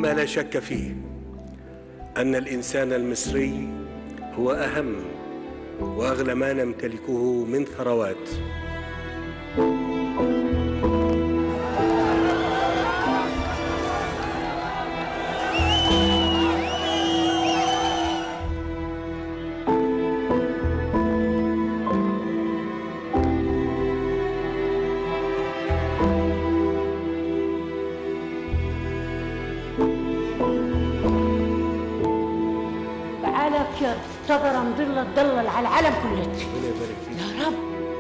مما لا شك فيه ان الانسان المصري هو اهم واغلى ما نمتلكه من ثروات بقالك صبرا مضلة تضلل على العالم كله ربنا يبارك فيك يا رب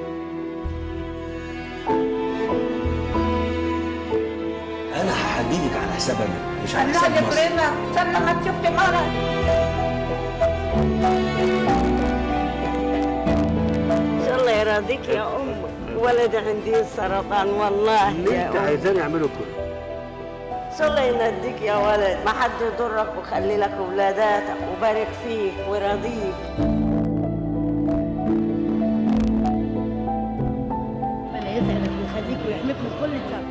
انا هحددك على حساب انا مش على الله حساب مصر يكرمك استنى ما تشوف مرض ان شاء الله يراضيك يا ام ولد عندي سرطان والله يا ام عايزاني اعمله كله ان شاء الله يناديك يا ولد ما حد يضرك ويخلي لك ولاداتك وبارك فيك ويرضيك ربنا يسعدك ويخليك ويحميك من كل شر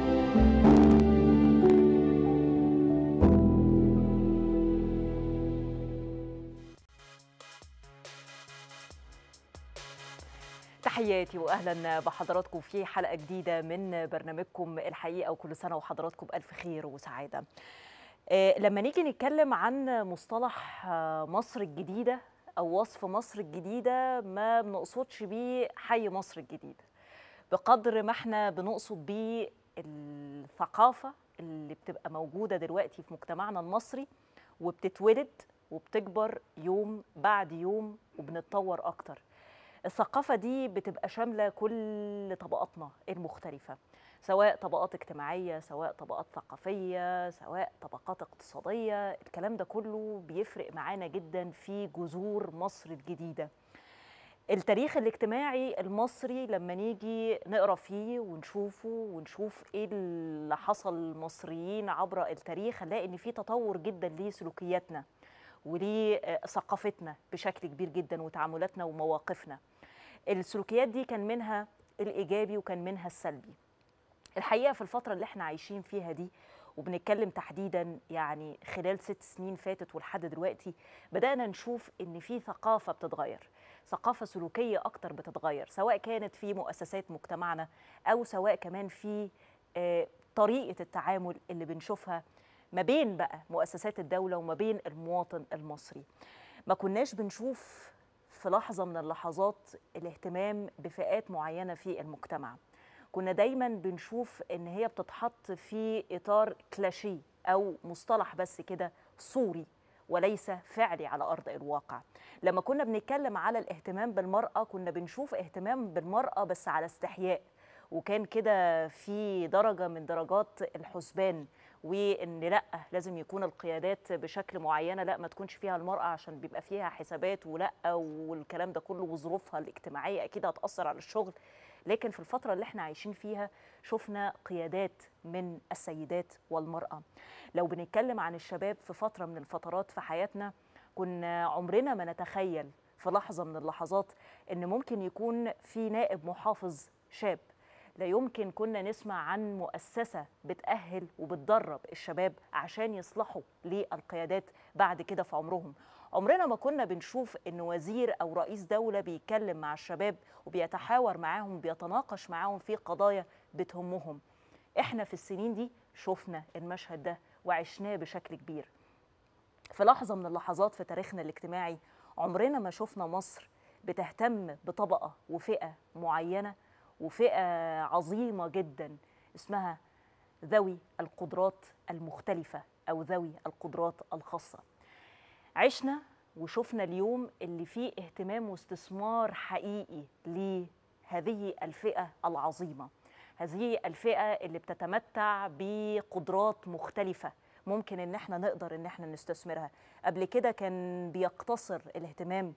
تحياتي واهلا بحضراتكم في حلقه جديده من برنامجكم الحقيقه وكل سنه وحضراتكم بالف خير وسعاده. آه، لما نيجي نتكلم عن مصطلح آه، مصر الجديده او وصف مصر الجديده ما بنقصدش بيه حي مصر الجديده. بقدر ما احنا بنقصد بيه الثقافه اللي بتبقى موجوده دلوقتي في مجتمعنا المصري وبتتولد وبتكبر يوم بعد يوم وبنتطور اكتر. الثقافة دي بتبقى شاملة كل طبقاتنا المختلفة سواء طبقات اجتماعية سواء طبقات ثقافية سواء طبقات اقتصادية الكلام ده كله بيفرق معانا جدا في جذور مصر الجديدة التاريخ الاجتماعي المصري لما نيجي نقرا فيه ونشوفه ونشوف ايه اللي حصل للمصريين عبر التاريخ هنلاقي ان في تطور جدا لسلوكياتنا ولثقافتنا بشكل كبير جدا وتعاملاتنا ومواقفنا السلوكيات دي كان منها الايجابي وكان منها السلبي الحقيقه في الفتره اللي احنا عايشين فيها دي وبنتكلم تحديدا يعني خلال ست سنين فاتت ولحد دلوقتي بدانا نشوف ان في ثقافه بتتغير ثقافه سلوكيه اكتر بتتغير سواء كانت في مؤسسات مجتمعنا او سواء كمان في آه، طريقه التعامل اللي بنشوفها ما بين بقى مؤسسات الدوله وما بين المواطن المصري ما كناش بنشوف في لحظه من اللحظات الاهتمام بفئات معينه في المجتمع كنا دايما بنشوف ان هي بتتحط في اطار كلاشيه او مصطلح بس كده صوري وليس فعلي على ارض الواقع لما كنا بنتكلم على الاهتمام بالمراه كنا بنشوف اهتمام بالمراه بس على استحياء وكان كده في درجه من درجات الحسبان وان لا لازم يكون القيادات بشكل معينه لا ما تكونش فيها المراه عشان بيبقى فيها حسابات ولا والكلام ده كله وظروفها الاجتماعيه اكيد هتاثر على الشغل لكن في الفتره اللي احنا عايشين فيها شفنا قيادات من السيدات والمراه لو بنتكلم عن الشباب في فتره من الفترات في حياتنا كنا عمرنا ما نتخيل في لحظه من اللحظات ان ممكن يكون في نائب محافظ شاب لا يمكن كنا نسمع عن مؤسسة بتأهل وبتدرب الشباب عشان يصلحوا للقيادات بعد كده في عمرهم عمرنا ما كنا بنشوف ان وزير او رئيس دولة بيتكلم مع الشباب وبيتحاور معاهم وبيتناقش معاهم في قضايا بتهمهم احنا في السنين دي شفنا المشهد ده وعشناه بشكل كبير في لحظة من اللحظات في تاريخنا الاجتماعي عمرنا ما شفنا مصر بتهتم بطبقة وفئة معينة وفئة عظيمة جدا اسمها ذوي القدرات المختلفة أو ذوي القدرات الخاصة عشنا وشفنا اليوم اللي فيه اهتمام واستثمار حقيقي لهذه الفئة العظيمة هذه الفئة اللي بتتمتع بقدرات مختلفة ممكن ان احنا نقدر ان احنا نستثمرها قبل كده كان بيقتصر الاهتمام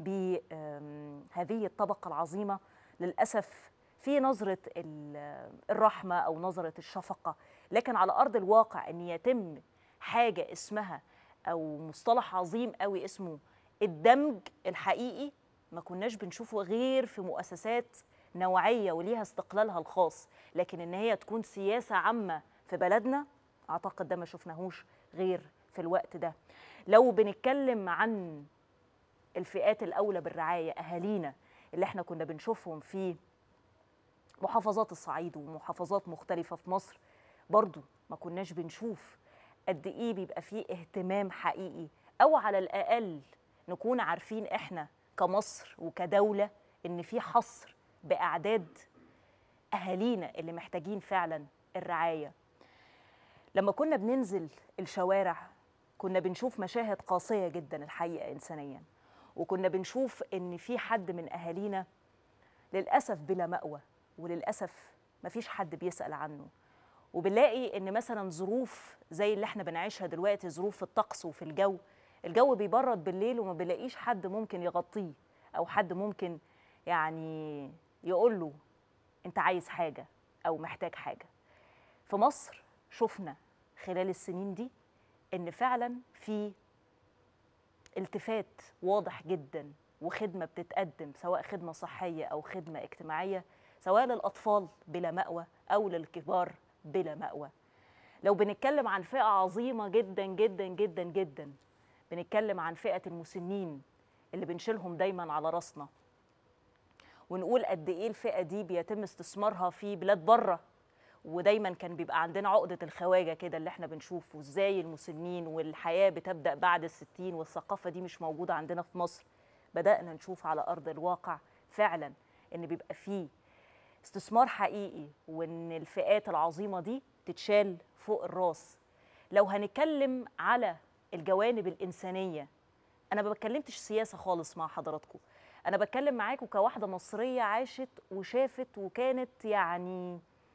بهذه الطبقة العظيمة للأسف في نظرة ال- الرحمة أو نظرة الشفقة لكن على أرض الواقع أن يتم حاجة اسمها أو مصطلح عظيم قوي اسمه الدمج الحقيقي ما كناش بنشوفه غير في مؤسسات نوعية وليها استقلالها الخاص لكن ان هي تكون سياسة عامة في بلدنا اعتقد ده ما شفناهوش غير في الوقت ده لو بنتكلم عن الفئات الاولى بالرعايه اهالينا اللي احنا كنا بنشوفهم في محافظات الصعيد ومحافظات مختلفه في مصر برضو ما كناش بنشوف قد ايه بيبقى فيه اهتمام حقيقي او على الاقل نكون عارفين احنا كمصر وكدوله ان في حصر باعداد اهالينا اللي محتاجين فعلا الرعايه لما كنا بننزل الشوارع كنا بنشوف مشاهد قاسيه جدا الحقيقه انسانيا وكنا بنشوف ان في حد من اهالينا للاسف بلا مأوى وللاسف مفيش حد بيسأل عنه وبنلاقي ان مثلا ظروف زي اللي احنا بنعيشها دلوقتي ظروف في الطقس وفي الجو الجو بيبرد بالليل وما بنلاقيش حد ممكن يغطيه او حد ممكن يعني يقول له انت عايز حاجه او محتاج حاجه في مصر شفنا خلال السنين دي ان فعلا في التفات واضح جدا وخدمه بتتقدم سواء خدمه صحيه او خدمه اجتماعيه سواء للاطفال بلا مأوى او للكبار بلا مأوى لو بنتكلم عن فئه عظيمه جدا جدا جدا جدا بنتكلم عن فئه المسنين اللي بنشيلهم دايما على راسنا ونقول قد ايه الفئه دي بيتم استثمارها في بلاد بره ودايما كان بيبقى عندنا عقده الخواجه كده اللي احنا بنشوفه ازاي المسنين والحياه بتبدا بعد الستين والثقافه دي مش موجوده عندنا في مصر بدانا نشوف على ارض الواقع فعلا ان بيبقى فيه استثمار حقيقي وان الفئات العظيمه دي تتشال فوق الراس لو هنتكلم على الجوانب الانسانيه انا ما بتكلمتش سياسه خالص مع حضراتكم انا بتكلم معاكم كواحده مصريه عاشت وشافت وكانت يعني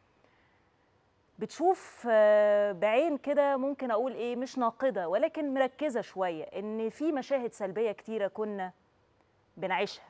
بتشوف آه، بعين كده ممكن اقول ايه مش ناقده ولكن مركزه شويه ان في مشاهد سلبيه كتيره كنا بنعيشها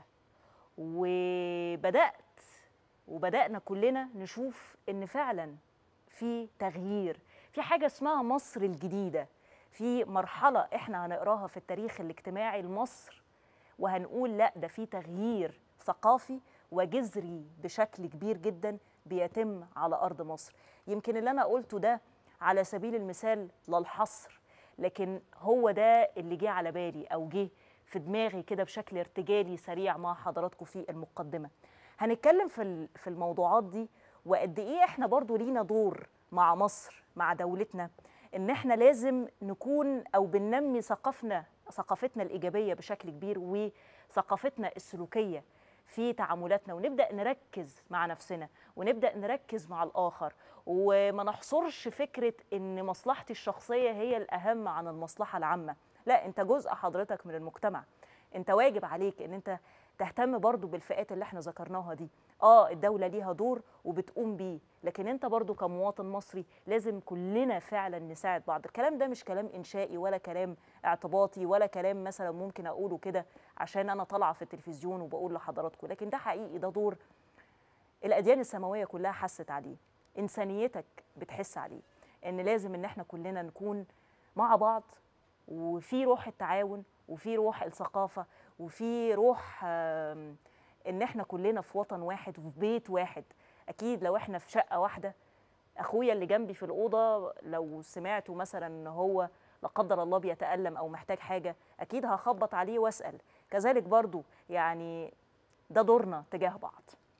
وبدات وبدانا كلنا نشوف ان فعلا في تغيير في حاجه اسمها مصر الجديده في مرحله احنا هنقراها في التاريخ الاجتماعي لمصر وهنقول لا ده في تغيير ثقافي وجذري بشكل كبير جدا بيتم على ارض مصر يمكن اللي انا قلته ده على سبيل المثال للحصر لكن هو ده اللي جه على بالي او جه في دماغي كده بشكل ارتجالي سريع مع حضراتكم في المقدمه هنتكلم في ال- في الموضوعات دي وقد ايه احنا برضو لينا دور مع مصر مع دولتنا ان احنا لازم نكون او بننمي ثقافنا ثقافتنا الايجابيه بشكل كبير وثقافتنا السلوكيه في تعاملاتنا ونبدا نركز مع نفسنا ونبدا نركز مع الاخر وما نحصرش فكره ان مصلحتي الشخصيه هي الاهم عن المصلحه العامه لا انت جزء حضرتك من المجتمع انت واجب عليك ان انت تهتم برضو بالفئات اللي احنا ذكرناها دي اه الدولة ليها دور وبتقوم بيه لكن انت برضو كمواطن مصري لازم كلنا فعلا نساعد بعض الكلام ده مش كلام انشائي ولا كلام اعتباطي ولا كلام مثلا ممكن اقوله كده عشان انا طالعة في التلفزيون وبقول لحضراتكم لكن ده حقيقي ده دور الاديان السماويه كلها حست عليه انسانيتك بتحس عليه ان لازم ان احنا كلنا نكون مع بعض وفي روح التعاون وفي روح الثقافه وفي روح آم، ان احنا كلنا في وطن واحد وفي بيت واحد اكيد لو احنا في شقه واحده اخويا اللي جنبي في الاوضه لو سمعته مثلا ان هو لا قدر الله بيتالم او محتاج حاجه اكيد هخبط عليه واسال كذلك برضو يعني ده دورنا تجاه بعض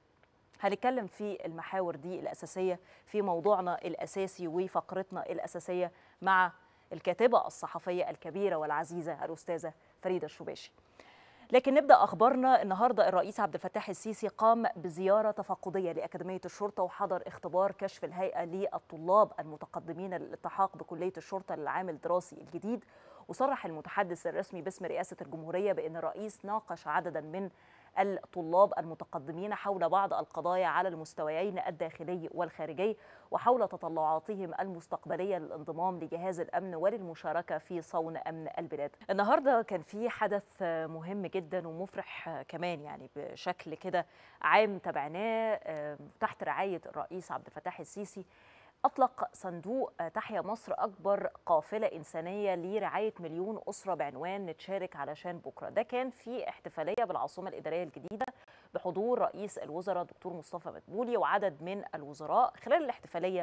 هنتكلم في المحاور دي الأساسية في موضوعنا الأساسي وفقرتنا الأساسية مع الكاتبة الصحفية الكبيرة والعزيزة الأستاذة فريدة الشباشي لكن نبدا اخبارنا النهارده الرئيس عبد الفتاح السيسي قام بزياره تفقديه لاكاديميه الشرطه وحضر اختبار كشف الهيئه للطلاب المتقدمين للالتحاق بكليه الشرطه للعام الدراسي الجديد وصرح المتحدث الرسمي باسم رئاسه الجمهوريه بان الرئيس ناقش عددا من الطلاب المتقدمين حول بعض القضايا على المستويين الداخلي والخارجي وحول تطلعاتهم المستقبليه للانضمام لجهاز الامن وللمشاركه في صون امن البلاد. النهارده كان في حدث مهم جدا ومفرح كمان يعني بشكل كده عام تابعناه آه، تحت رعايه الرئيس عبد الفتاح السيسي أطلق صندوق تحيا مصر أكبر قافلة إنسانية لرعاية مليون أسرة بعنوان نتشارك علشان بكرة ده كان في احتفالية بالعاصمة الإدارية الجديدة بحضور رئيس الوزراء دكتور مصطفى مدبولي وعدد من الوزراء خلال الاحتفالية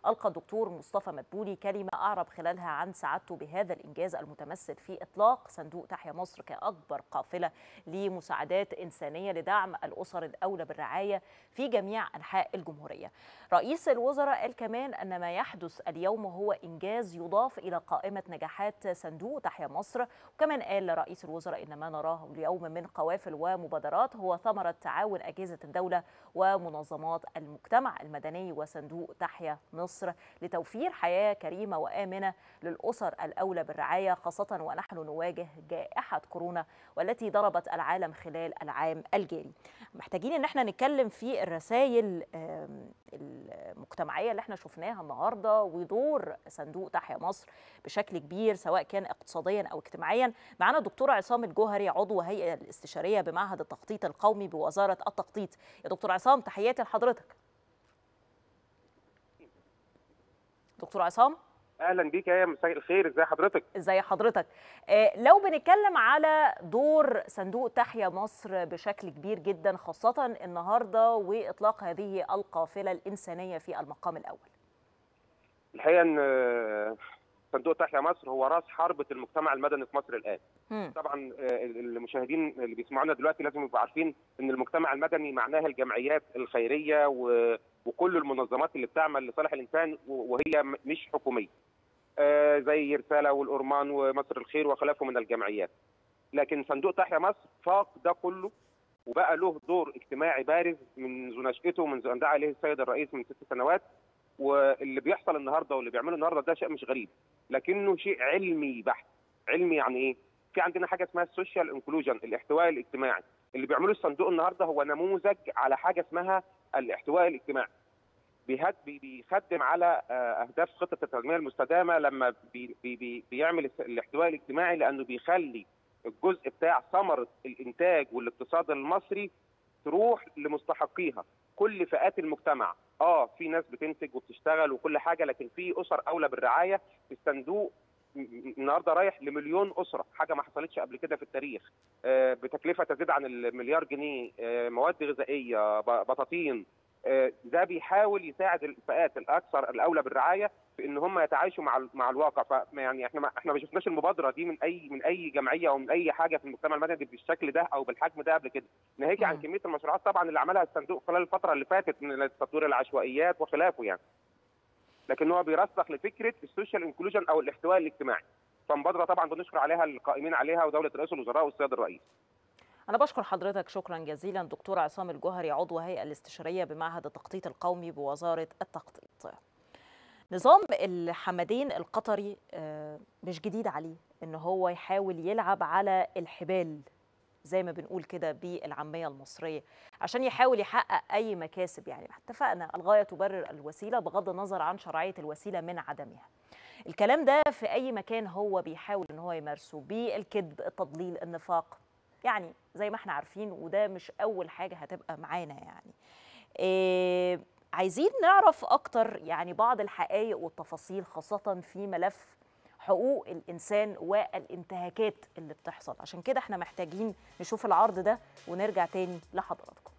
ألقى الدكتور مصطفى مدبولي كلمة أعرب خلالها عن سعادته بهذا الإنجاز المتمثل في إطلاق صندوق تحيا مصر كأكبر قافلة لمساعدات إنسانية لدعم الأسر الأولى بالرعاية في جميع أنحاء الجمهورية رئيس الوزراء قال كمان أن ما يحدث اليوم هو إنجاز يضاف إلى قائمة نجاحات صندوق تحيا مصر وكمان قال رئيس الوزراء إن ما نراه اليوم من قوافل ومبادرات هو ثمرة تعاون أجهزة الدولة ومنظمات المجتمع المدني وصندوق تحيا مصر لتوفير حياة كريمة وآمنة للأسر الأولى بالرعاية خاصة ونحن نواجه جائحة كورونا والتي ضربت العالم خلال العام الجاري محتاجين ان احنا نتكلم في الرسائل المجتمعية اللي احنا شفناها النهاردة ودور صندوق تحيا مصر بشكل كبير سواء كان اقتصاديا او اجتماعيا معنا الدكتور عصام الجوهري عضو هيئة الاستشارية بمعهد التخطيط القومي بوزارة التخطيط يا دكتور عصام تحياتي لحضرتك دكتور عصام اهلا بيك يا مساء الخير ازي حضرتك ازي حضرتك آه لو بنتكلم على دور صندوق تحيا مصر بشكل كبير جدا خاصه النهارده واطلاق هذه القافله الانسانيه في المقام الاول الحقيقه ان صندوق تحيا مصر هو راس حربة المجتمع المدني في مصر الآن. مم. طبعا المشاهدين اللي بيسمعونا دلوقتي لازم يبقوا عارفين ان المجتمع المدني معناها الجمعيات الخيرية و... وكل المنظمات اللي بتعمل لصالح الإنسان وهي مش حكومية. آه زي رسالة والأورمان ومصر الخير وخلافه من الجمعيات. لكن صندوق تحيا مصر فاق ده كله وبقى له دور اجتماعي بارز منذ نشأته ومنذ أن دعا إليه السيد الرئيس من ست سنوات واللي بيحصل النهارده واللي بيعمله النهارده ده شيء مش غريب لكنه شيء علمي بحت علمي يعني ايه في عندنا حاجه اسمها السوشيال انكلوجن الاحتواء الاجتماعي اللي بيعمله الصندوق النهارده هو نموذج على حاجه اسمها الاحتواء الاجتماعي بيهد بيخدم على اهداف خطه التنميه المستدامه لما بي بي بيعمل الاحتواء الاجتماعي لانه بيخلي الجزء بتاع ثمره الانتاج والاقتصاد المصري تروح لمستحقيها كل فئات المجتمع اه في ناس بتنتج وبتشتغل وكل حاجه لكن في اسر اولى بالرعايه الصندوق النهارده رايح لمليون اسره حاجه ما حصلتش قبل كده في التاريخ آه بتكلفه تزيد عن المليار جنيه آه مواد غذائيه بطاطين آه ده بيحاول يساعد الفئات الاكثر الاولى بالرعايه في ان هم يتعايشوا مع مع الواقع فيعني احنا ما احنا ما شفناش المبادره دي من اي من اي جمعيه او من اي حاجه في المجتمع المدني بالشكل ده او بالحجم ده قبل كده ناهيك عن كميه المشروعات طبعا اللي عملها الصندوق خلال الفتره اللي فاتت من تطوير العشوائيات وخلافه يعني لكن هو بيرسخ لفكره السوشيال انكلوجن او الاحتواء الاجتماعي فمبادره طبعا بنشكر عليها القائمين عليها ودوله رئيس الوزراء والسيد الرئيس أنا بشكر حضرتك شكرا جزيلا دكتور عصام الجوهري عضو هيئة الاستشارية بمعهد التخطيط القومي بوزارة التخطيط. نظام الحمدين القطري مش جديد عليه ان هو يحاول يلعب على الحبال زي ما بنقول كده بالعاميه المصريه عشان يحاول يحقق اي مكاسب يعني اتفقنا الغايه تبرر الوسيله بغض النظر عن شرعيه الوسيله من عدمها الكلام ده في اي مكان هو بيحاول ان هو يمارسه بالكذب التضليل النفاق يعني زي ما احنا عارفين وده مش اول حاجه هتبقى معانا يعني إيه عايزين نعرف اكتر يعني بعض الحقائق والتفاصيل خاصه في ملف حقوق الانسان والانتهاكات اللي بتحصل عشان كده احنا محتاجين نشوف العرض ده ونرجع تاني لحضراتكم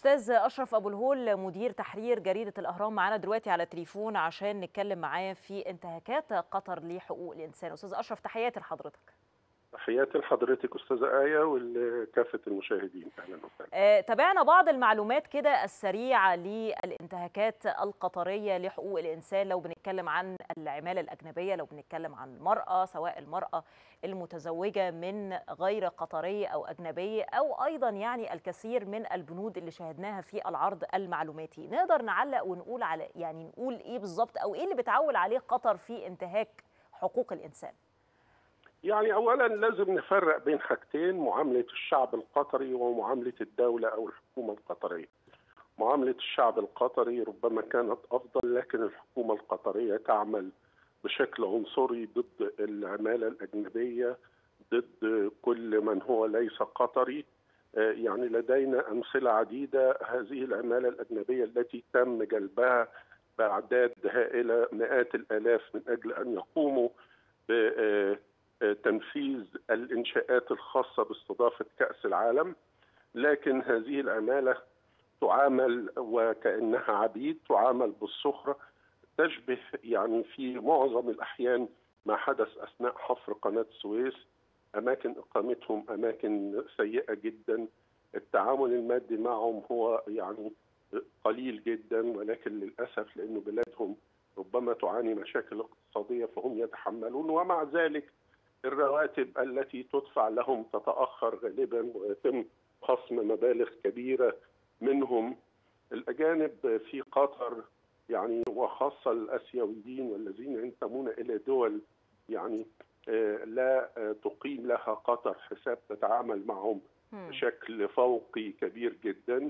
استاذ اشرف ابو الهول مدير تحرير جريده الاهرام معانا دلوقتي على تليفون عشان نتكلم معاه في انتهاكات قطر لحقوق الانسان استاذ اشرف تحياتي لحضرتك تحياتي لحضرتك استاذه ايه ولكافه المشاهدين اهلا وسهلا آه، تابعنا بعض المعلومات كده السريعه للانتهاكات القطريه لحقوق الانسان لو بنتكلم عن العماله الاجنبيه لو بنتكلم عن المراه سواء المراه المتزوجه من غير قطريه او اجنبيه او ايضا يعني الكثير من البنود اللي شاهدناها في العرض المعلوماتي نقدر نعلق ونقول على يعني نقول ايه بالظبط او ايه اللي بتعول عليه قطر في انتهاك حقوق الانسان يعني اولا لازم نفرق بين حاجتين معامله الشعب القطري ومعامله الدوله او الحكومه القطريه. معامله الشعب القطري ربما كانت افضل لكن الحكومه القطريه تعمل بشكل عنصري ضد العماله الاجنبيه ضد كل من هو ليس قطري يعني لدينا امثله عديده هذه العماله الاجنبيه التي تم جلبها باعداد هائله مئات الالاف من اجل ان يقوموا تنفيذ الانشاءات الخاصه باستضافه كاس العالم لكن هذه العماله تعامل وكانها عبيد تعامل بالسخره تشبه يعني في معظم الاحيان ما حدث اثناء حفر قناه السويس اماكن اقامتهم اماكن سيئه جدا التعامل المادي معهم هو يعني قليل جدا ولكن للاسف لانه بلادهم ربما تعاني مشاكل اقتصاديه فهم يتحملون ومع ذلك الرواتب التي تدفع لهم تتاخر غالبا ويتم خصم مبالغ كبيره منهم الاجانب في قطر يعني وخاصه الاسيويين والذين ينتمون الى دول يعني لا تقيم لها قطر حساب تتعامل معهم بشكل فوقي كبير جدا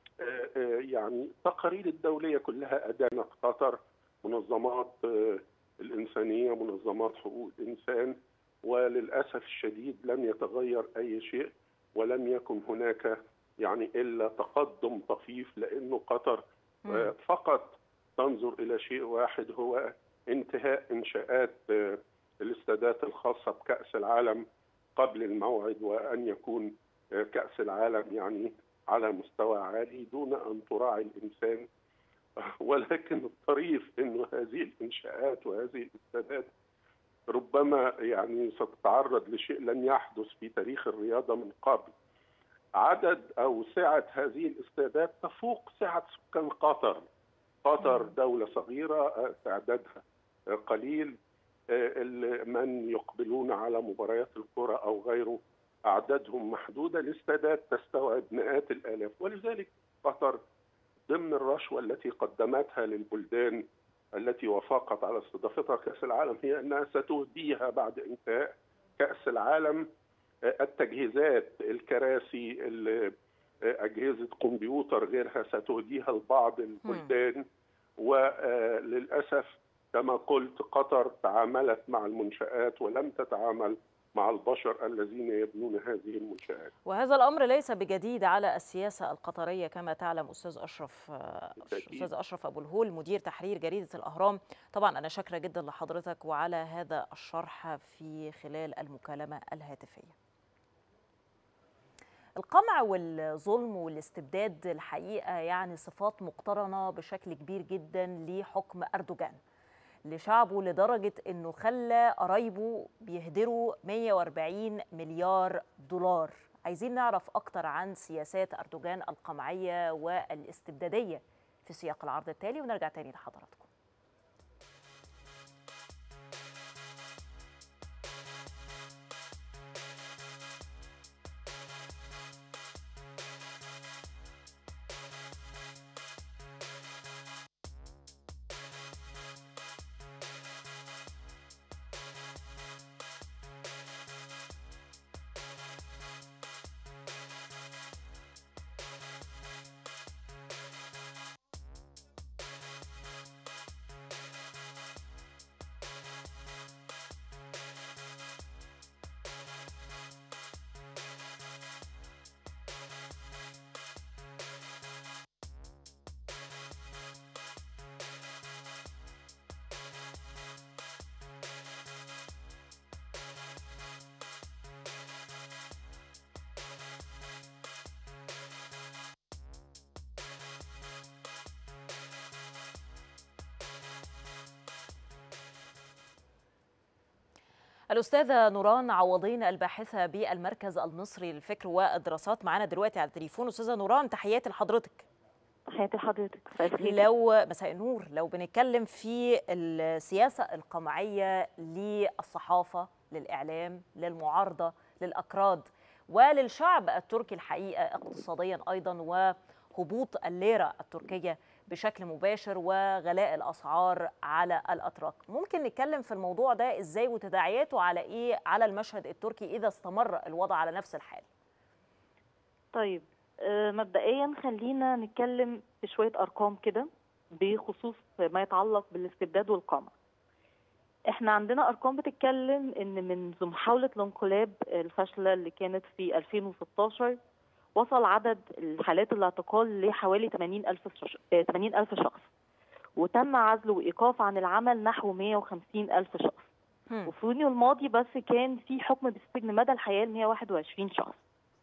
يعني التقارير الدوليه كلها ادانت قطر منظمات الانسانيه منظمات حقوق الانسان وللاسف الشديد لم يتغير اي شيء ولم يكن هناك يعني الا تقدم طفيف لانه قطر مم. فقط تنظر الى شيء واحد هو انتهاء انشاءات الاستادات الخاصه بكاس العالم قبل الموعد وان يكون كاس العالم يعني على مستوى عالي دون ان تراعي الانسان ولكن الطريف انه هذه الانشاءات وهذه الاستادات ربما يعني ستتعرض لشيء لن يحدث في تاريخ الرياضه من قبل. عدد او سعه هذه الاستادات تفوق سعه سكان قطر. قطر دوله صغيره تعدادها قليل من يقبلون على مباريات الكره او غيره اعدادهم محدوده الاستادات تستوعب مئات الالاف ولذلك قطر ضمن الرشوه التي قدمتها للبلدان التي وافقت على استضافتها كاس العالم هي انها ستهديها بعد انتهاء كاس العالم التجهيزات الكراسي اجهزه كمبيوتر غيرها ستهديها لبعض البلدان وللاسف كما قلت قطر تعاملت مع المنشات ولم تتعامل مع البشر الذين يبنون هذه المنشآت وهذا الأمر ليس بجديد على السياسة القطرية كما تعلم أستاذ أشرف بالتأكيد. أستاذ أشرف أبو الهول مدير تحرير جريدة الأهرام طبعا أنا شاكرة جدا لحضرتك وعلى هذا الشرح في خلال المكالمة الهاتفية القمع والظلم والاستبداد الحقيقة يعني صفات مقترنة بشكل كبير جدا لحكم أردوغان لشعبه لدرجة أنه خلى قرايبه بيهدروا 140 مليار دولار عايزين نعرف أكتر عن سياسات أردوغان القمعية والاستبدادية في سياق العرض التالي ونرجع تاني لحضراتكم الأستاذة نوران عوضين الباحثة بالمركز المصري للفكر والدراسات معانا دلوقتي على التليفون أستاذة نوران تحياتي لحضرتك تحياتي لحضرتك مساء الخير. لو مساء النور لو بنتكلم في السياسة القمعية للصحافة للإعلام للمعارضة للأكراد وللشعب التركي الحقيقة اقتصاديا أيضا وهبوط الليرة التركية بشكل مباشر وغلاء الأسعار على الأتراك ممكن نتكلم في الموضوع ده إزاي وتداعياته على إيه على المشهد التركي إذا استمر الوضع على نفس الحال طيب آه، مبدئيا خلينا نتكلم في شويه ارقام كده بخصوص ما يتعلق بالاستبداد والقمع احنا عندنا ارقام بتتكلم ان منذ محاوله الانقلاب الفاشله اللي كانت في 2016 وصل عدد الحالات الاعتقال لحوالي 80 ألف 80 ألف شخص وتم عزل وإيقاف عن العمل نحو 150 ألف شخص هم. وفي يونيو الماضي بس كان في حكم بالسجن مدى الحياة ل 121 شخص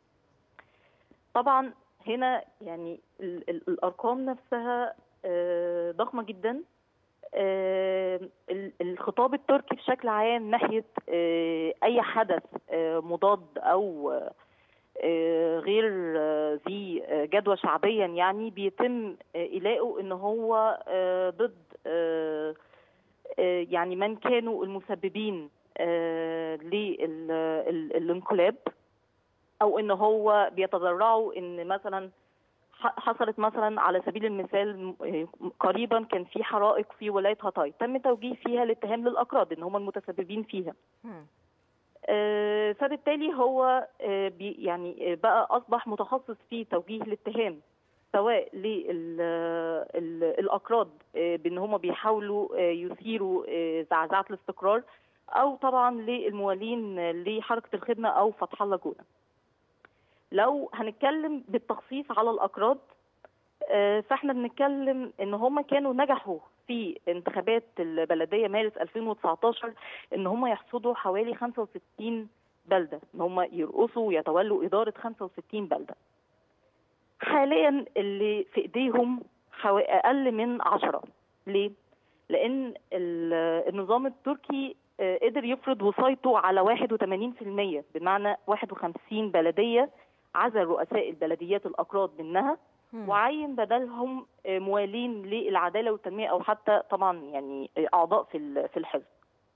طبعا هنا يعني ال ال الأرقام نفسها آه، ضخمة جدا آه، ال- الخطاب التركي بشكل عام ناحية آه، أي حدث آه، مضاد أو آه، آه، غير آه، ذي آه، جدوى شعبيا يعني بيتم آه، إيلاؤه إن هو آه، ضد آه، آه، يعني من كانوا المسببين للانقلاب او ان هو بيتذرعوا ان مثلا ح- حصلت مثلا على سبيل المثال م- قريبا كان في حرائق في ولايه هاتاي تم توجيه فيها الاتهام للاكراد ان هم المتسببين فيها هم. آه، فبالتالي هو آه، بي يعني آه، بقى اصبح متخصص في توجيه الاتهام سواء للاكراد بان هم بيحاولوا آه، يثيروا آه، زعزعه الاستقرار او طبعا للموالين آه، لحركه الخدمه او فتح الله جونه. لو هنتكلم بالتخصيص على الاكراد آه، فاحنا بنتكلم ان هم كانوا نجحوا في انتخابات البلديه مارس 2019 ان هم يحصدوا حوالي 65 بلده ان هم يرقصوا ويتولوا اداره 65 بلده. حاليا اللي في ايديهم حو... اقل من 10 ليه؟ لان ال- النظام التركي آه، قدر يفرض وصايته على 81% بمعنى 51 بلديه عزل رؤساء البلديات الاكراد منها هم. وعين بدلهم آه، موالين للعداله والتنميه او حتى طبعا يعني آه، اعضاء في ال- في الحزب.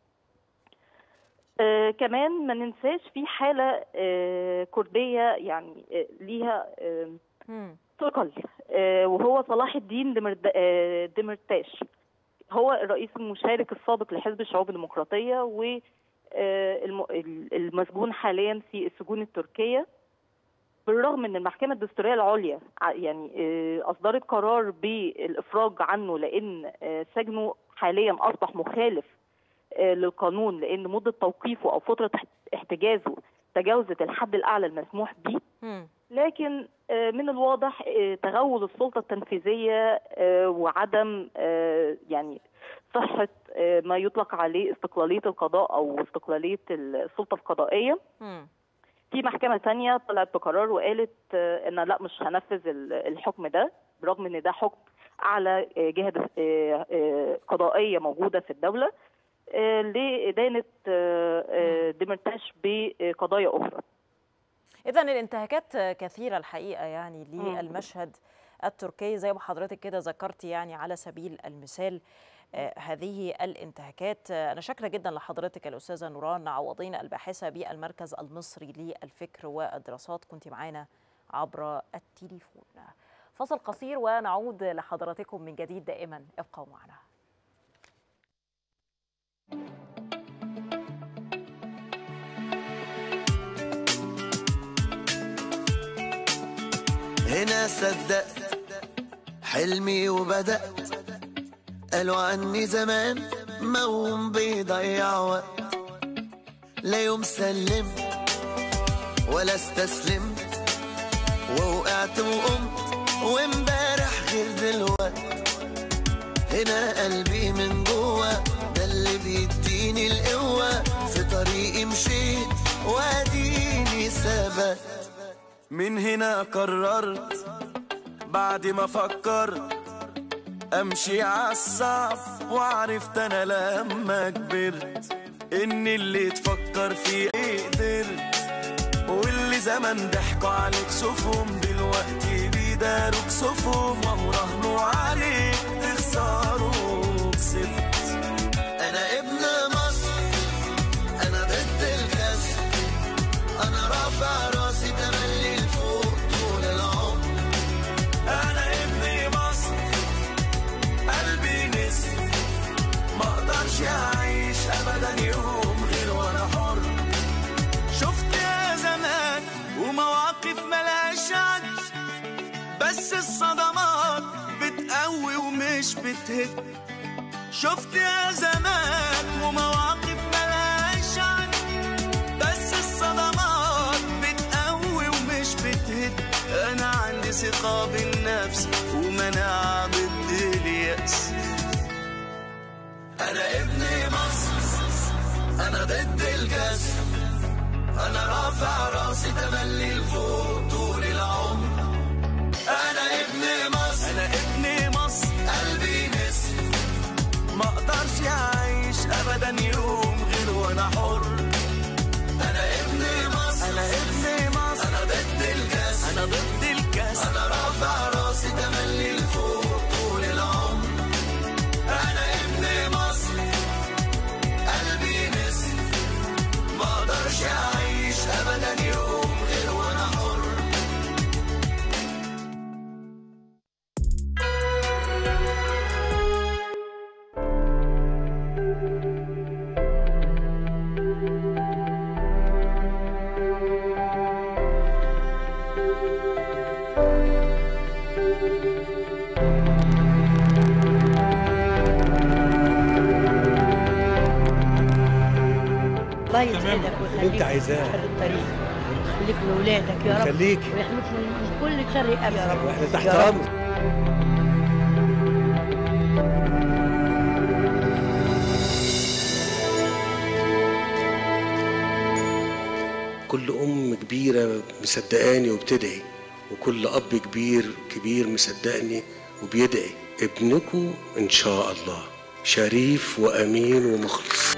آه كمان ما ننساش في حاله آه كرديه يعني آه ليها آه هم. ثقل آه وهو صلاح الدين دمرد- آه، دمرتاش هو الرئيس المشارك السابق لحزب الشعوب الديمقراطيه و آه، الم- ال- المسجون حاليا في السجون التركيه بالرغم ان المحكمه الدستوريه العليا ع- يعني آه، اصدرت قرار بالافراج عنه لان آه، سجنه حاليا اصبح مخالف آه، للقانون لان مده توقيفه او فتره احت- احتجازه تجاوزت الحد الاعلى المسموح به هم. لكن آه، من الواضح آه، تغول السلطة التنفيذية آه، وعدم آه، يعني صحة آه، ما يطلق عليه استقلالية القضاء أو استقلالية السلطة القضائية هم. في محكمة تانية طلعت بقرار وقالت آه، إن لا مش هنفذ ال- الحكم ده برغم إن ده حكم أعلى آه، جهة دس- آه، آه، قضائية موجودة في الدولة آه، لإدانة آه، آه، ديمرتاش بقضايا أخرى إذا الانتهاكات كثيرة الحقيقة يعني مم. للمشهد التركي زي ما حضرتك كده ذكرتي يعني على سبيل المثال آه، هذه الانتهاكات آه، أنا شاكرة جدا لحضرتك الأستاذة نوران عوضين الباحثة بالمركز المصري للفكر والدراسات كنت معانا عبر التليفون فصل قصير ونعود لحضراتكم من جديد دائما ابقوا معنا هنا صدقت حلمي وبدأت قالوا عني زمان موم بيضيع وقت لا يوم سلمت ولا استسلمت ووقعت وقمت وامبارح غير دلوقت هنا قلبي من جوه ده اللي بيديني القوة في طريقي مشيت واديني ثبت من هنا قررت بعد ما فكرت امشي عالصعب وعرفت انا لما كبرت ان اللي تفكر فيه قدرت واللي زمان ضحكوا عليك شوفهم دلوقتي بيداروك صفهم وهو رهنوا عليك تخسروا كسبت انا ابن مصر انا ضد الكسر انا رافع راسي تملي لفوق طول العمر انا ابن مصر قلبي نسر ما اقدرش اعيش ابدا يوم غير وانا حر شفت يا زمان ومواقف ملهاش عد بس الصدمات بتقوي ومش بتهد شفت يا زمان ومواقف ملهاش عد بس الصدمات بتقوي ومش بتهد انا عندي ثقة بالنفس ومناعة ضد اليأس انا ابن مصر انا ضد الكسر انا رافع راسي تملي لفوق طول العمر انا ابن مصر انا ابن مصر قلبي نسر ما اقدرش اعيش ابدا يوم غير وانا حر انا ابن مصر انا ابن مصر انا ضد الكاس انا ضد الكاس انا رافع راسي تملي لفوق طول العمر انا ابن مصر قلبي نسر ما اقدرش اعيش ابدا يوم غير وانا حر الله يسعدك ويخليك انت عايزاه. في الطريق خليك لاولادك يا رب يخليك. ويحميك من كل شر ابدا يا رب واحنا تحت يا رب. امر كل ام كبيره مصدقاني وبتدعي وكل اب كبير كبير مصدقني وبيدعي ابنكم ان شاء الله شريف وامين ومخلص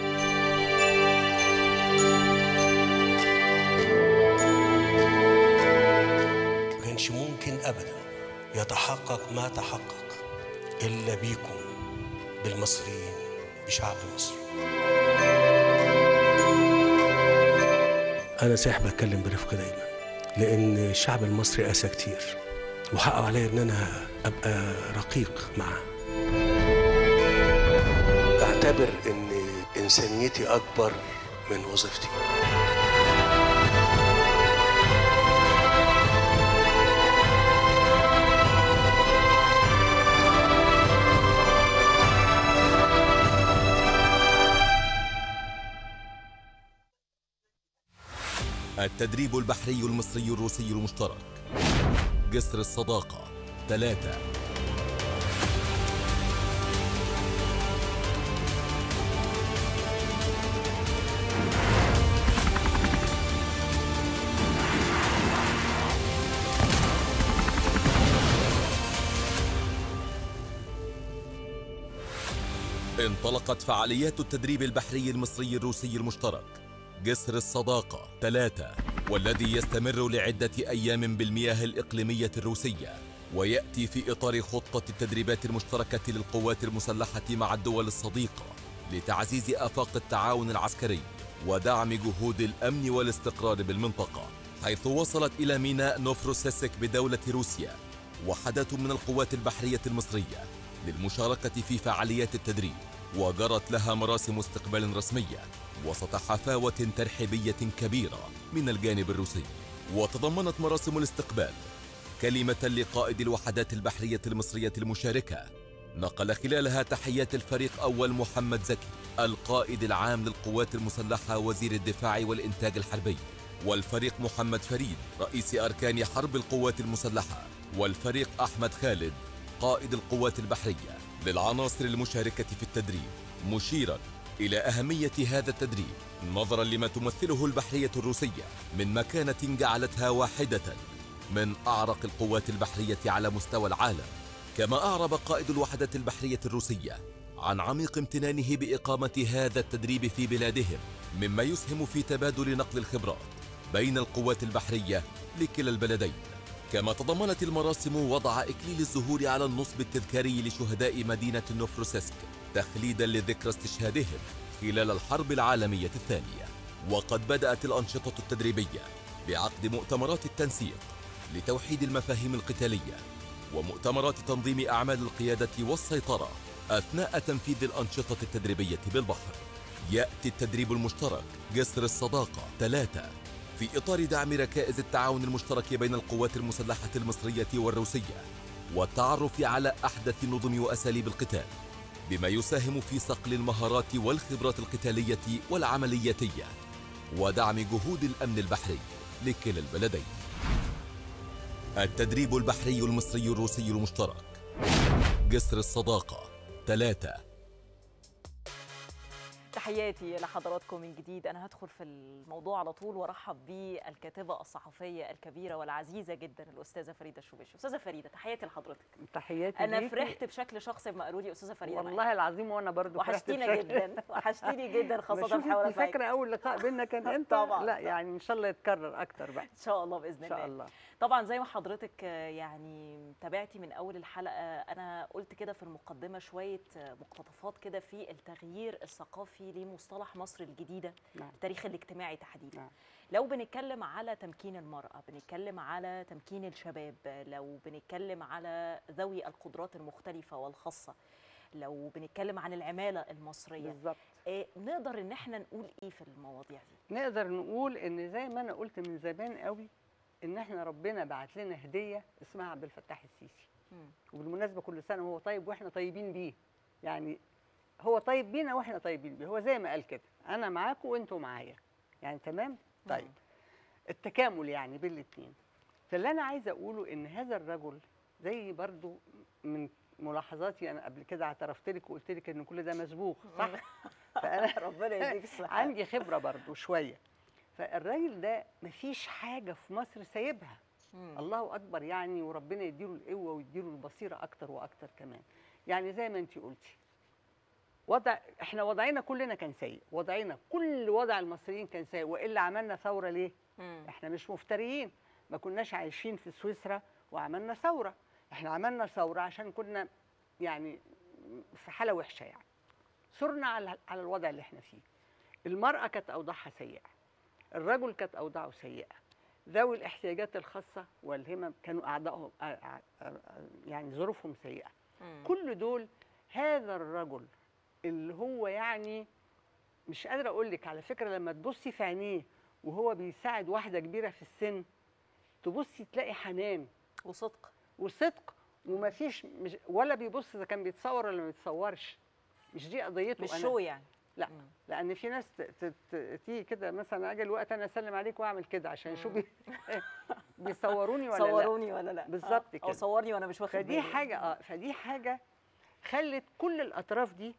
ما كانش ممكن ابدا يتحقق ما تحقق الا بيكم بالمصريين بشعب مصر انا صحيح بتكلم برفق دايما لان الشعب المصري قاسى كتير وحقه عليا ان انا ابقى رقيق معاه اعتبر ان انسانيتي اكبر من وظيفتي التدريب البحري المصري الروسي المشترك جسر الصداقة ثلاثة انطلقت فعاليات التدريب البحري المصري الروسي المشترك جسر الصداقة ثلاثة والذي يستمر لعدة أيام بالمياه الإقليمية الروسية ويأتي في إطار خطة التدريبات المشتركة للقوات المسلحة مع الدول الصديقة لتعزيز آفاق التعاون العسكري ودعم جهود الأمن والاستقرار بالمنطقة حيث وصلت إلى ميناء نوفروسيسك بدولة روسيا وحدة من القوات البحرية المصرية للمشاركة في فعاليات التدريب وجرت لها مراسم استقبال رسمية وسط حفاوة ترحيبية كبيرة من الجانب الروسي وتضمنت مراسم الاستقبال كلمة لقائد الوحدات البحرية المصرية المشاركة نقل خلالها تحيات الفريق أول محمد زكي القائد العام للقوات المسلحة وزير الدفاع والإنتاج الحربي والفريق محمد فريد رئيس أركان حرب القوات المسلحة والفريق أحمد خالد قائد القوات البحرية للعناصر المشاركة في التدريب مشيرا إلى أهمية هذا التدريب نظرا لما تمثله البحرية الروسية من مكانة جعلتها واحدة من أعرق القوات البحرية على مستوى العالم كما أعرب قائد الوحدة البحرية الروسية عن عميق امتنانه بإقامة هذا التدريب في بلادهم مما يسهم في تبادل نقل الخبرات بين القوات البحرية لكلا البلدين كما تضمنت المراسم وضع إكليل الزهور على النصب التذكاري لشهداء مدينة نوفروسيسك تخليدا لذكرى استشهادهم خلال الحرب العالمية الثانية وقد بدأت الأنشطة التدريبية بعقد مؤتمرات التنسيق لتوحيد المفاهيم القتالية ومؤتمرات تنظيم أعمال القيادة والسيطرة أثناء تنفيذ الأنشطة التدريبية بالبحر يأتي التدريب المشترك جسر الصداقة ثلاثة في إطار دعم ركائز التعاون المشترك بين القوات المسلحة المصرية والروسية والتعرف على أحدث نظم وأساليب القتال بما يساهم في صقل المهارات والخبرات القتالية والعملياتية ودعم جهود الأمن البحري لكلا البلدين التدريب البحري المصري الروسي المشترك جسر الصداقة ثلاثة تحياتي لحضراتكم من جديد انا هدخل في الموضوع على طول وارحب بالكاتبه الصحفيه الكبيره والعزيزه جدا الاستاذه فريده الشوبيش استاذه فريده تحياتي لحضرتك تحياتي انا ليكي. فرحت بشكل شخصي لما قالوا لي استاذه فريده معاكي. والله العظيم وانا برضو فرحت وحشتينا بشكل- جدا وحشتيني جدا خاصه بشوف في حوارات انت فاكره اول لقاء بينا كان امتى طبعاً. لا يعني ان شاء الله يتكرر اكتر بقى ان شاء الله باذن ان شاء الله الله طبعا زي ما حضرتك آه، يعني تابعتي من اول الحلقه انا قلت كده في المقدمه شويه آه، مقتطفات كده في التغيير الثقافي لمصطلح مصر الجديده نعم. التاريخ الاجتماعي تحديدا نعم. لو بنتكلم على تمكين المراه بنتكلم على تمكين الشباب لو بنتكلم على ذوي القدرات المختلفه والخاصه لو بنتكلم عن العماله المصريه بالظبط إيه نقدر ان احنا نقول ايه في المواضيع دي نقدر نقول ان زي ما انا قلت من زمان قوي ان احنا ربنا بعت لنا هديه اسمها عبد الفتاح السيسي مم. وبالمناسبه كل سنه وهو طيب واحنا طيبين بيه يعني هو طيب بينا واحنا طيبين بيه هو زي ما قال كده انا معاكم وانتوا معايا يعني تمام طيب التكامل يعني بين الاثنين فاللي انا عايزه اقوله ان هذا الرجل زي برضو من ملاحظاتي انا قبل كده اعترفت لك وقلت لك ان كل ده مسبوق صح فانا ربنا يديك الصحة. عندي خبره برضو شويه فالراجل ده مفيش حاجه في مصر سايبها مم. الله اكبر يعني وربنا يديله القوه ويديله البصيره اكتر واكتر كمان يعني زي ما انت قلتي وضع احنا وضعنا كلنا كان سيء وضعنا كل وضع المصريين كان سيء والا عملنا ثوره ليه مم. احنا مش مفتريين ما كناش عايشين في سويسرا وعملنا ثوره احنا عملنا ثوره عشان كنا يعني في حاله وحشه يعني صرنا على على الوضع اللي احنا فيه المراه كانت اوضاعها سيئه الرجل كانت اوضاعه سيئه ذوي الاحتياجات الخاصه والهمم كانوا اعضائهم آ- آ- آ- يعني ظروفهم سيئه مم. كل دول هذا الرجل اللي هو يعني مش قادره اقول لك على فكره لما تبصي في عينيه وهو بيساعد واحده كبيره في السن تبصي تلاقي حنان وصدق وصدق ومفيش مش ولا بيبص اذا كان بيتصور ولا ما بيتصورش مش دي قضيته مش أنا. شو يعني لا لان في ناس ت- ت- ت- تيجي كده مثلا اجي الوقت انا اسلم عليك واعمل كده عشان شو بي... بيصوروني ولا لا صوروني ولا لا بالظبط آه، كده او صورني وانا مش واخد فدي بالي حاجه اه فدي حاجه خلت كل الاطراف دي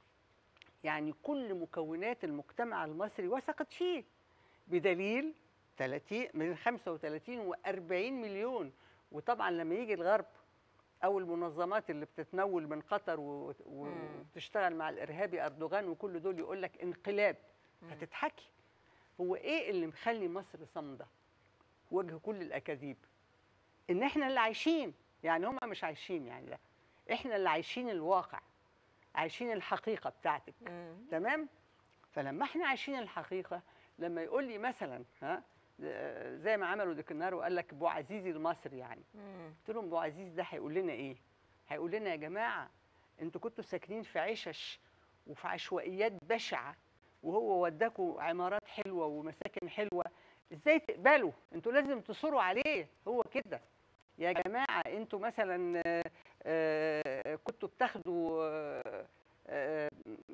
يعني كل مكونات المجتمع المصري وثقت فيه بدليل 30 من 35 و40 مليون وطبعا لما يجي الغرب او المنظمات اللي بتتمول من قطر و- و- وبتشتغل مع الارهابي اردوغان وكل دول يقول لك انقلاب فتضحكي هو ايه اللي مخلي مصر صامده وجه كل الاكاذيب ان احنا اللي عايشين يعني هم مش عايشين يعني لا احنا اللي عايشين الواقع عايشين الحقيقه بتاعتك تمام فلما احنا عايشين الحقيقه لما يقول لي مثلا ها آه، زي ما عملوا ديكنار وقال لك ابو عزيزي المصري يعني قلت لهم ابو عزيز ده هيقول لنا ايه هيقول لنا يا جماعه انتوا كنتوا ساكنين في عشش وفي عشوائيات بشعه وهو وداكوا عمارات حلوه ومساكن حلوه ازاي تقبلوا انتوا لازم تصروا عليه هو كده يا جماعه انتوا مثلا آه، آه، كنتوا بتاخدوا آه، آه،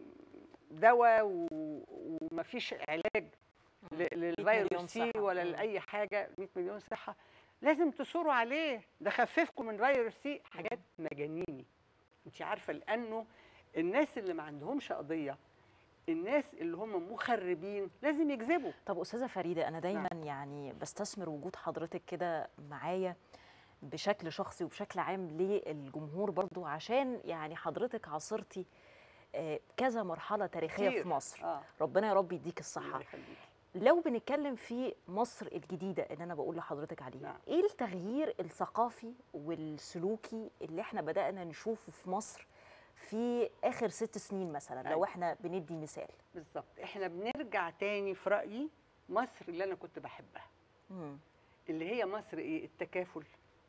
دواء و- ومفيش علاج ل- مليون للفيروس سي صحة. ولا مم. لاي حاجه 100 مليون صحه لازم تصروا عليه ده خففكم من فيروس سي حاجات مجانيني انت عارفه لانه الناس اللي ما عندهمش قضيه الناس اللي هم مخربين لازم يكذبوا طب استاذه فريده انا دايما يعني بستثمر وجود حضرتك كده معايا بشكل شخصي وبشكل عام للجمهور برضو عشان يعني حضرتك عاصرتي آه، كذا مرحله تاريخيه كتير. في مصر آه. ربنا يا رب يديك الصحه لو بنتكلم في مصر الجديده اللي انا بقول لحضرتك عليها نعم. ايه التغيير الثقافي والسلوكي اللي احنا بدانا نشوفه في مصر في اخر ست سنين مثلا لو أيوة. احنا بندي مثال بالظبط احنا بنرجع تاني في رايي مصر اللي انا كنت بحبها مم. اللي هي مصر ايه التكافل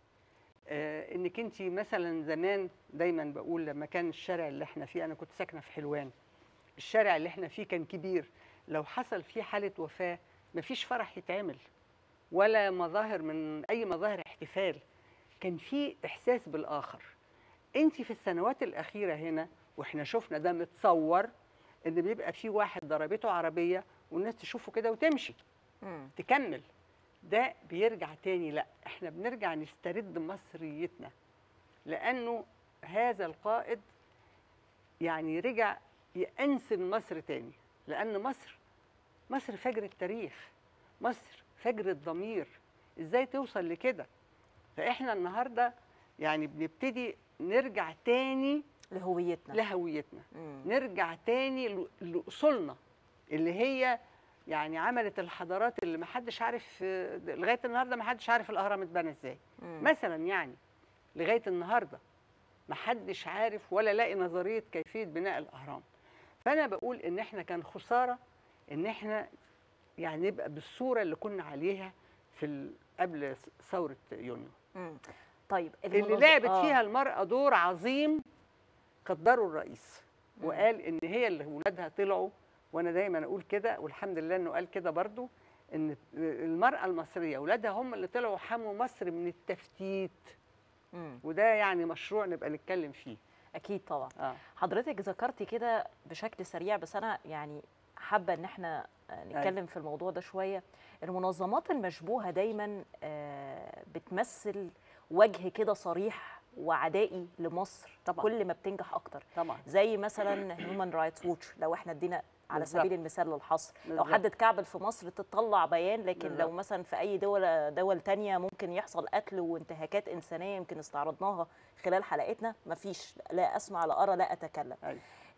آه انك انت مثلا زمان دايما بقول لما كان الشارع اللي احنا فيه انا كنت ساكنه في حلوان الشارع اللي احنا فيه كان كبير لو حصل فيه حاله وفاه مفيش فرح يتعمل ولا مظاهر من اي مظاهر احتفال كان في احساس بالاخر انت في السنوات الاخيره هنا واحنا شفنا ده متصور ان بيبقى في واحد ضربته عربيه والناس تشوفه كده وتمشي مم. تكمل ده بيرجع تاني لا احنا بنرجع نسترد مصريتنا لانه هذا القائد يعني رجع يأنسن مصر تاني لان مصر مصر فجر التاريخ مصر فجر الضمير ازاي توصل لكده فاحنا النهارده يعني بنبتدي نرجع تاني لهويتنا لهويتنا مم. نرجع تاني ل- لاصولنا اللي هي يعني عملت الحضارات اللي ما حدش عارف آه، لغايه النهارده ما حدش عارف الاهرام اتبنى ازاي مم. مثلا يعني لغايه النهارده ما حدش عارف ولا لاقي نظريه كيفيه بناء الاهرام فانا بقول ان احنا كان خساره ان احنا يعني نبقى بالصوره اللي كنا عليها في ال- قبل ثوره يونيو مم. طيب اللي المنظ- لعبت آه. فيها المرأة دور عظيم قدره الرئيس وقال ان هي اللي ولادها طلعوا وانا دايما اقول كده والحمد لله انه قال كده برضو ان المرأة المصرية ولادها هم اللي طلعوا حموا مصر من التفتيت مم. وده يعني مشروع نبقى نتكلم فيه اكيد طبعا آه. حضرتك ذكرتي كده بشكل سريع بس انا يعني حابه ان احنا آه، نتكلم في الموضوع ده شويه المنظمات المشبوهه دايما آه، بتمثل وجه كده صريح وعدائي لمصر طبعاً. كل ما بتنجح اكتر طبعا زي مثلا هيومن رايتس ووتش لو احنا ادينا على بالظبط. سبيل المثال للحصر لو بالظبط. حد اتكعبل في مصر تطلع بيان لكن لو بالظبط. مثلا في اي دول دول تانية ممكن يحصل قتل وانتهاكات انسانيه يمكن استعرضناها خلال حلقتنا مفيش لا اسمع لا ارى لا اتكلم أيوة.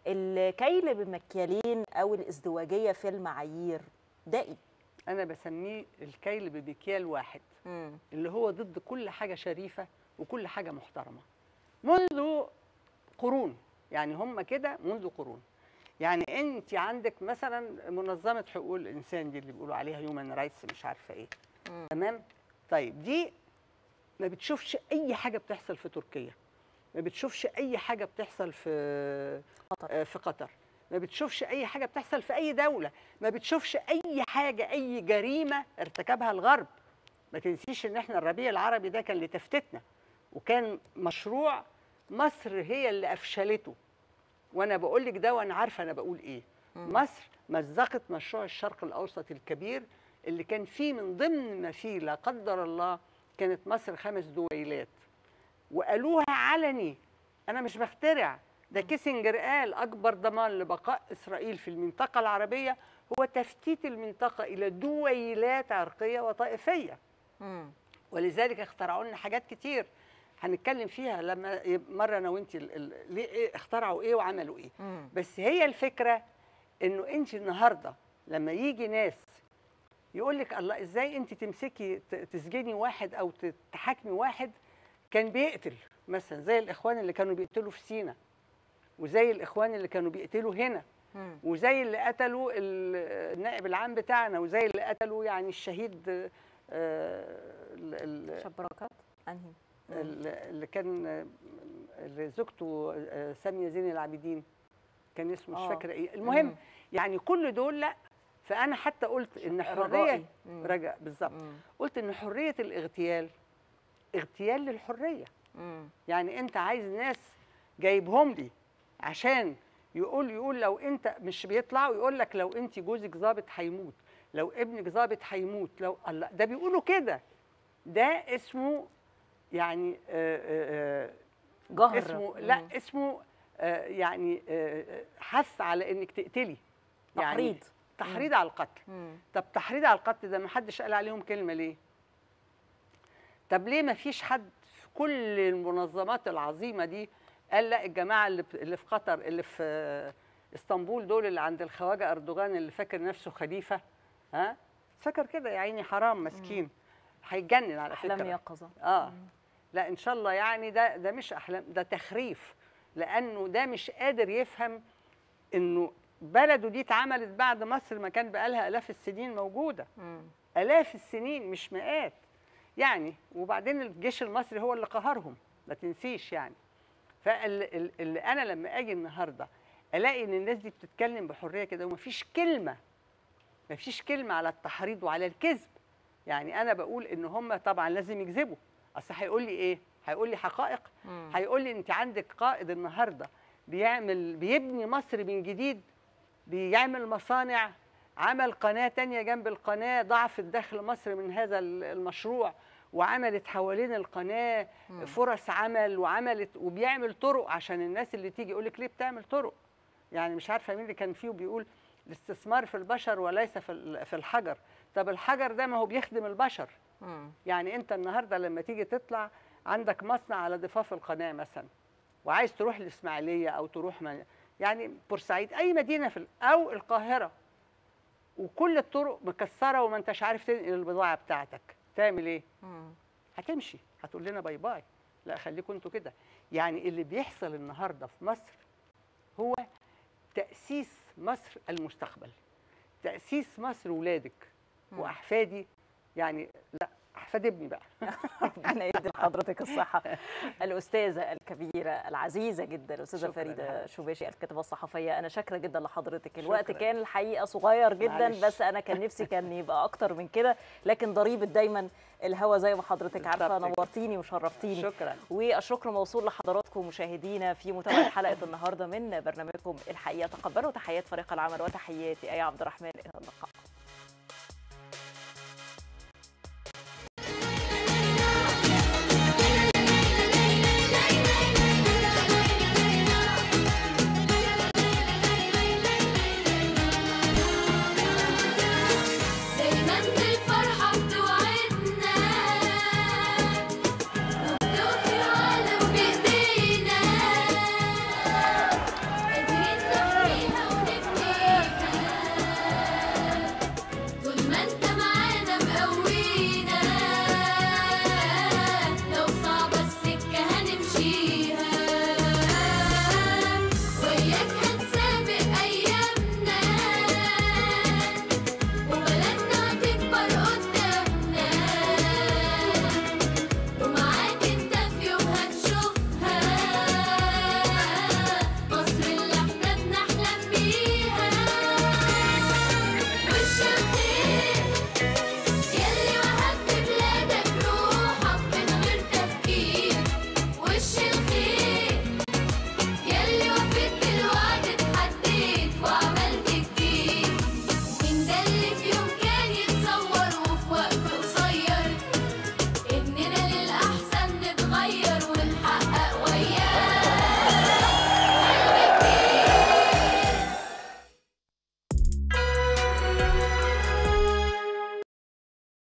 الكيل بمكيالين او الازدواجيه في المعايير ده ايه انا بسميه الكيل بمكيال واحد مم. اللي هو ضد كل حاجة شريفة وكل حاجة محترمة منذ قرون يعني هم كده منذ قرون يعني انت عندك مثلا منظمة حقوق الانسان دي اللي بيقولوا عليها هيومن رايتس مش عارفة ايه مم. تمام طيب دي ما بتشوفش اي حاجة بتحصل في تركيا ما بتشوفش اي حاجة بتحصل في قطر. آه، في قطر ما بتشوفش اي حاجة بتحصل في اي دولة ما بتشوفش اي حاجة اي جريمة ارتكبها الغرب ما تنسيش ان احنا الربيع العربي ده كان لتفتتنا وكان مشروع مصر هي اللي افشلته وانا بقول لك ده وانا عارفه انا بقول ايه مصر مزقت مشروع الشرق الاوسط الكبير اللي كان فيه من ضمن ما فيه لا قدر الله كانت مصر خمس دويلات وقالوها علني انا مش بخترع ده كيسنجر قال اكبر ضمان لبقاء اسرائيل في المنطقه العربيه هو تفتيت المنطقه الى دويلات عرقيه وطائفيه مم. ولذلك اخترعوا لنا حاجات كتير هنتكلم فيها لما يب- مره انا وانت ال- ال- ليه إيه اخترعوا ايه وعملوا ايه مم. بس هي الفكره انه انت النهارده لما يجي ناس يقول لك الله ازاي انت تمسكي ت- تسجني واحد او ت- تحاكمي واحد كان بيقتل مثلا زي الاخوان اللي كانوا بيقتلوا في سينا وزي الاخوان اللي كانوا بيقتلوا هنا مم. وزي اللي قتلوا ال- النائب العام بتاعنا وزي اللي قتلوا يعني الشهيد آه، ال- ال- شبراكات انهي مم. ال- اللي كان آه، اللي زوجته آه، ساميه زين العابدين كان اسمه مش آه. فاكره ايه المهم مم. يعني كل دول لا فانا حتى قلت ان حريه رجائي. مم. رجاء بالظبط مم. قلت ان حريه الاغتيال اغتيال للحريه مم. يعني انت عايز ناس جايبهم لي عشان يقول يقول لو انت مش بيطلعوا يقول لك لو انت جوزك ظابط هيموت لو ابنك ظابط هيموت لو الله ده بيقولوا كده ده اسمه يعني آه، آه، آه، جهر اسمه مم. لا اسمه آه، يعني آه، آه، حث على انك تقتلي يعني تحريض. تحريض على القتل مم. طب تحريض على القتل ده ما حدش قال عليهم كلمه ليه طب ليه ما فيش حد في كل المنظمات العظيمه دي قال لا الجماعه اللي في- اللي في قطر اللي في آه، اسطنبول دول اللي عند الخواجه اردوغان اللي فاكر نفسه خليفه ها فاكر كده يا عيني حرام مسكين هيتجنن على فكره احلام يقظه اه لا ان شاء الله يعني ده ده مش احلام ده تخريف لانه ده مش قادر يفهم انه بلده دي اتعملت بعد مصر ما كان بقالها الاف السنين موجوده الاف السنين مش مئات يعني وبعدين الجيش المصري هو اللي قهرهم ما تنسيش يعني فاللي انا لما اجي النهارده الاقي ان الناس دي بتتكلم بحريه كده ومفيش كلمه مفيش كلمه على التحريض وعلى الكذب يعني انا بقول ان هم طبعا لازم يكذبوا اصل هيقول لي ايه هيقول لي حقائق هيقول لي انت عندك قائد النهارده بيعمل بيبني مصر من جديد بيعمل مصانع عمل قناة تانية جنب القناة ضعفت دخل مصر من هذا ال- المشروع وعملت حوالين القناة مم. فرص عمل وعملت وبيعمل طرق عشان الناس اللي تيجي يقول لك ليه بتعمل طرق يعني مش عارفة مين اللي كان فيه بيقول الاستثمار في البشر وليس في ال- في الحجر طب الحجر ده ما هو بيخدم البشر يعني انت النهارده لما تيجي تطلع عندك مصنع على ضفاف القناه مثلا وعايز تروح الاسماعيليه او تروح من يعني بورسعيد اي مدينه في ال- او القاهره وكل الطرق مكسره وما انتش عارف تنقل البضاعه بتاعتك تعمل ايه هتمشي هتقول لنا باي باي لا خليكم انتوا كده يعني اللي بيحصل النهارده في مصر هو تاسيس مصر المستقبل تاسيس مصر ولادك واحفادي يعني لا احفاد ابني بقى ربنا يدي لحضرتك الصحة الأستاذة الكبيرة العزيزة جدا الأستاذة شكراً فريدة يا شوباشي الكاتبة الصحفية أنا شاكرة جدا لحضرتك الوقت شكراً. كان الحقيقة صغير جدا معلش. بس أنا كان نفسي كان يبقى أكتر من كده لكن ضريبة دايما الهوا زي ما حضرتك عارفة بالظبط كده. نورتيني وشرفتيني شكراً. والشكر موصول لحضراتكم مشاهدينا في متابعة حلقة النهاردة من برنامجكم الحقيقة تقبلوا تحيات فريق العمل وتحياتي أي عبد الرحمن إلى اللقاء